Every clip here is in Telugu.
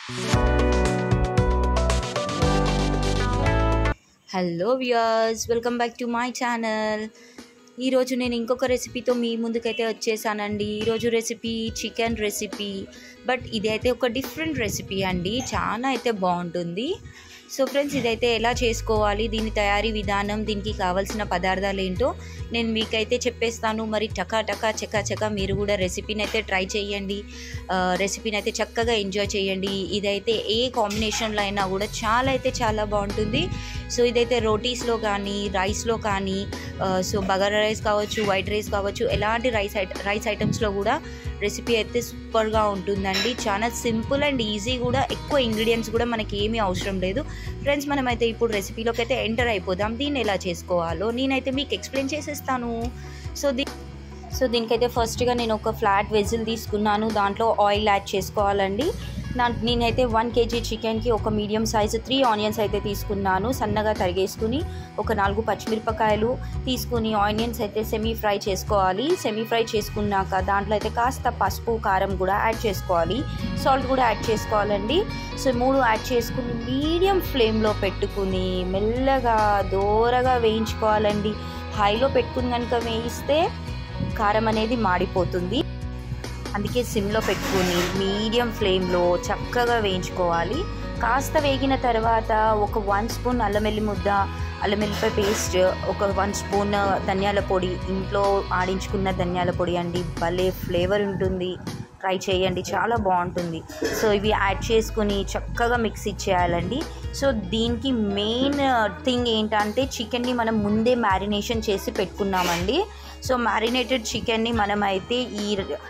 hello viewers welcome back to my channel ఈరోజు నేను ఇంకొక రెసిపీతో మీ ముందుకైతే వచ్చేసానండి ఈరోజు రెసిపీ చికెన్ రెసిపీ బట్ ఇదైతే ఒక డిఫరెంట్ రెసిపీ అండి చాలా అయితే బాగుంటుంది సో ఫ్రెండ్స్ ఇదైతే ఎలా చేసుకోవాలి దీని తయారీ విధానం దీనికి కావాల్సిన పదార్థాలు ఏంటో నేను మీకైతే చెప్పేస్తాను మరి టకా టకా చకా చకా మీరు కూడా రెసిపీని అయితే ట్రై చేయండి రెసిపీని అయితే చక్కగా ఎంజాయ్ చేయండి ఇదైతే ఏ కాంబినేషన్లో అయినా కూడా చాలా అయితే చాలా బాగుంటుంది సో ఇదైతే రోటీస్లో కానీ రైస్లో కానీ సో బగారా రైస్ కావచ్చు వైట్ రైస్ కావచ్చు ఎలాంటి రైస్ ఐట రైస్ ఐటమ్స్లో కూడా రెసిపీ అయితే సూపర్గా ఉంటుందండి చాలా సింపుల్ అండ్ ఈజీ కూడా ఎక్కువ ఇంగ్రీడియంట్స్ కూడా మనకి ఏమీ అవసరం లేదు ఫ్రెండ్స్ మనమైతే ఇప్పుడు రెసిపీలోకి అయితే ఎంటర్ అయిపోదాం దీన్ని ఎలా చేసుకోవాలో నేనైతే మీకు ఎక్స్ప్లెయిన్ చేసేస్తాను సో దీ సో దీనికైతే ఫస్ట్గా నేను ఒక ఫ్లాట్ వెజిల్ తీసుకున్నాను దాంట్లో ఆయిల్ యాడ్ చేసుకోవాలండి నా నేనైతే వన్ కేజీ చికెన్కి ఒక మీడియం సైజు త్రీ ఆనియన్స్ అయితే తీసుకున్నాను సన్నగా తరిగేసుకుని ఒక నాలుగు పచ్చిమిరపకాయలు తీసుకుని ఆనియన్స్ అయితే సెమీ ఫ్రై చేసుకోవాలి సెమీ ఫ్రై చేసుకున్నాక దాంట్లో అయితే కాస్త పసుపు కారం కూడా యాడ్ చేసుకోవాలి సాల్ట్ కూడా యాడ్ చేసుకోవాలండి సో మూడు యాడ్ చేసుకుని మీడియం ఫ్లేమ్లో పెట్టుకుని మెల్లగా దూరగా వేయించుకోవాలండి హైలో పెట్టుకుని కనుక వేయిస్తే కారం అనేది మాడిపోతుంది అందుకే సిమ్లో పెట్టుకుని మీడియం ఫ్లేమ్లో చక్కగా వేయించుకోవాలి కాస్త వేగిన తర్వాత ఒక వన్ స్పూన్ అల్లం వెల్లి ముద్ద అల్లం వెల్లిపాయ పేస్ట్ ఒక వన్ స్పూన్ ధనియాల పొడి ఇంట్లో ఆడించుకున్న ధనియాల పొడి అండి భలే ఫ్లేవర్ ఉంటుంది ట్రై చేయండి చాలా బాగుంటుంది సో ఇవి యాడ్ చేసుకుని చక్కగా మిక్స్ ఇచ్చేయాలండి సో దీనికి మెయిన్ థింగ్ ఏంటంటే చికెన్ని మనం ముందే మ్యారినేషన్ చేసి పెట్టుకున్నామండి సో మ్యారినేటెడ్ చికెన్ని మనం అయితే ఈ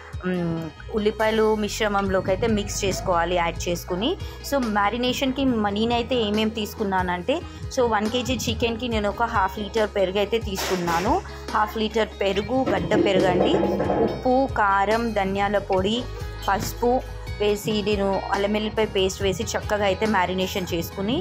ఉల్లిపాయలు మిశ్రమంలోకి అయితే మిక్స్ చేసుకోవాలి యాడ్ చేసుకుని సో మ్యారినేషన్కి నేనైతే ఏమేమి తీసుకున్నానంటే సో వన్ కేజీ చికెన్కి నేను ఒక హాఫ్ లీటర్ పెరుగు అయితే తీసుకున్నాను హాఫ్ లీటర్ పెరుగు గడ్డ పెరుగు అండి ఉప్పు కారం ధనియాల పొడి పసుపు వేసి నేను అల్లం వెల్లిపాయ పేస్ట్ వేసి చక్కగా అయితే మ్యారినేషన్ చేసుకుని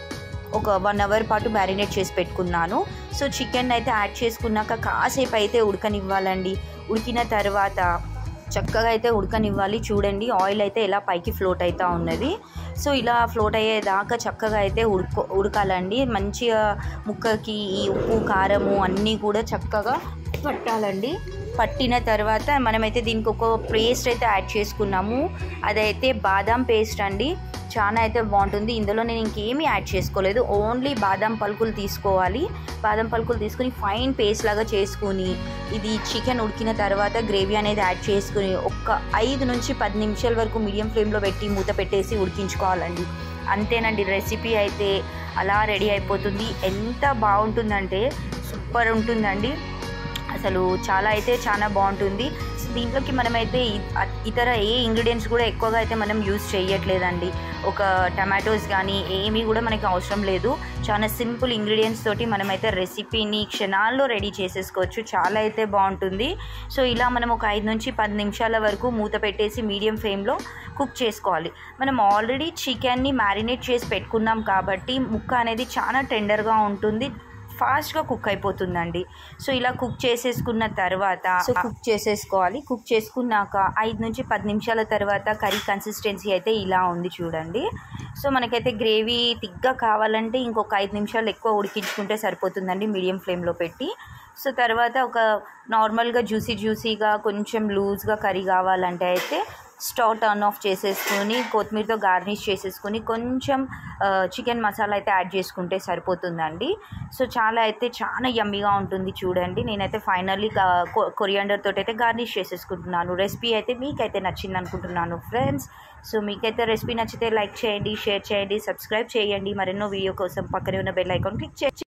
ఒక వన్ అవర్ పాటు మ్యారినేట్ చేసి పెట్టుకున్నాను సో చికెన్ అయితే యాడ్ చేసుకున్నాక కాసేపు అయితే ఉడకనివ్వాలండి ఉడికిన తర్వాత చక్కగా అయితే ఉడకనివ్వాలి చూడండి ఆయిల్ అయితే ఇలా పైకి ఫ్లోట్ అవుతూ ఉన్నది సో ఇలా ఫ్లోట్ అయ్యేదాకా చక్కగా అయితే ఉడుకో ఉడకాలండి మంచిగా ముక్కకి ఈ ఉప్పు కారము అన్నీ కూడా చక్కగా పట్టాలండి పట్టిన తర్వాత మనమైతే దీనికి ఒక పేస్ట్ అయితే యాడ్ చేసుకున్నాము అదైతే బాదాం పేస్ట్ అండి చాలా అయితే బాగుంటుంది ఇందులో నేను ఇంకేమీ యాడ్ చేసుకోలేదు ఓన్లీ బాదం పలుకులు తీసుకోవాలి బాదం పలుకులు తీసుకుని ఫైన్ పేస్ట్ లాగా చేసుకుని ఇది చికెన్ ఉడికిన తర్వాత గ్రేవీ అనేది యాడ్ చేసుకుని ఒక ఐదు నుంచి పది నిమిషాల వరకు మీడియం ఫ్లేమ్లో పెట్టి మూత పెట్టేసి ఉడికించుకోవాలండి అంతేనండి రెసిపీ అయితే అలా రెడీ అయిపోతుంది ఎంత బాగుంటుందంటే సూపర్ ఉంటుందండి అసలు చాలా అయితే చాలా బాగుంటుంది దీంట్లోకి మనమైతే ఇతర ఏ ఇంగ్రీడియంట్స్ కూడా ఎక్కువగా అయితే మనం యూజ్ చేయట్లేదండి ఒక టమాటోస్ కానీ ఏమీ కూడా మనకి అవసరం లేదు చాలా సింపుల్ ఇంగ్రీడియంట్స్ తోటి మనమైతే రెసిపీని క్షణాల్లో రెడీ చేసేసుకోవచ్చు చాలా అయితే బాగుంటుంది సో ఇలా మనం ఒక ఐదు నుంచి పది నిమిషాల వరకు మూత పెట్టేసి మీడియం ఫ్లేమ్లో కుక్ చేసుకోవాలి మనం ఆల్రెడీ చికెన్ని మ్యారినేట్ చేసి పెట్టుకున్నాం కాబట్టి ముక్క అనేది చాలా టెండర్గా ఉంటుంది ఫాస్ట్గా కుక్ అయిపోతుందండి సో ఇలా కుక్ చేసేసుకున్న తర్వాత సో కుక్ చేసేసుకోవాలి కుక్ చేసుకున్నాక ఐదు నుంచి పది నిమిషాల తర్వాత కర్రీ కన్సిస్టెన్సీ అయితే ఇలా ఉంది చూడండి సో మనకైతే గ్రేవీ తిగ్గా కావాలంటే ఇంకొక ఐదు నిమిషాలు ఎక్కువ ఉడికించుకుంటే సరిపోతుందండి మీడియం ఫ్లేమ్లో పెట్టి సో తర్వాత ఒక నార్మల్గా జ్యూసీ జ్యూసీగా కొంచెం లూజ్గా కర్రీ కావాలంటే అయితే స్టవ్ టర్న్ ఆఫ్ చేసేసుకొని కొత్తిమీరతో గార్నిష్ చేసేసుకొని కొంచెం చికెన్ మసాలా అయితే యాడ్ చేసుకుంటే సరిపోతుందండి సో చాలా అయితే చాలా యమ్మీగా ఉంటుంది చూడండి నేనైతే ఫైనల్లీ కొరియాండర్ తోటి అయితే గార్నిష్ చేసేసుకుంటున్నాను రెసిపీ అయితే మీకైతే నచ్చింది అనుకుంటున్నాను ఫ్రెండ్స్ సో మీకైతే రెసిపీ నచ్చితే లైక్ చేయండి షేర్ చేయండి సబ్స్క్రైబ్ చేయండి మరెన్నో వీడియో కోసం పక్కనే ఉన్న బెల్ ఐకాన్ క్లిక్ చేయండి